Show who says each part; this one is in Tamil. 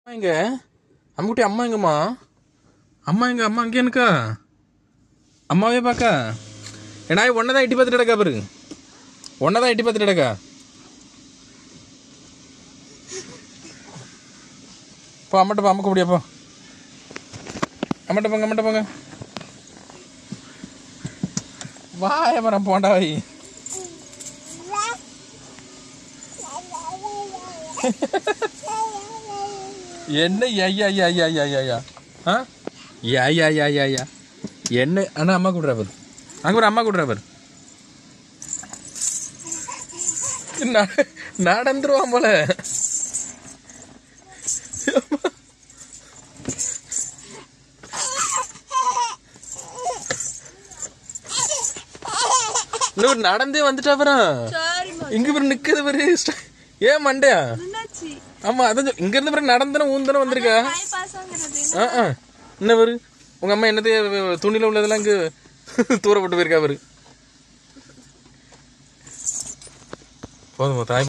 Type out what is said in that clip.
Speaker 1: எங்க அம்முக்குட்டி அம்மா எங்கம்மா அம்மா எங்க அம்மா அங்கே எனக்கா அம்மாவே பார்க்கா ஏன்னா ஒன்னதான் எட்டி பார்த்துட்டு கிடக்கா பாரு ஒன்னதான் எட்டி பார்த்துட்டு கிடக்கா போ அம்மட்ட போ அம்மக்க முடியா போ அம்மட்ட போங்க அம்மட்ட போங்க வாய மரம் போண்டா வை என்ன ஐயா ஐயா ஐயா ஐயா ஐயா ஐயா ஐயா ஆ யா யா யா யா யா என்ன அண்ணா அம்மா கூடுறா பாரு அங்கே ஒரு அம்மா கூடுறா பாரு ந- நடந்துருவான் போல இன்னும் நடந்தே வந்துட்டா அப்புறம்
Speaker 2: சரிம்மா
Speaker 1: இங்க பேர் நிக்கிறது பாரு ஏன் மண்டையா
Speaker 2: என்னாச்சு
Speaker 1: ஆமா அதான் சொல்- இங்க இருந்து பிறகு நடந்தன ஊந்தன வந்திருக்கா
Speaker 2: நாய் பாசங்கிறது
Speaker 1: ஆ ஆ என்ன பாரு உங்க அம்மா என்னத்தைய துணியில உள்ளதெல்லாம் இங்க தூரப்பட்டு போயிருக்கா பாரு போதும் தாய்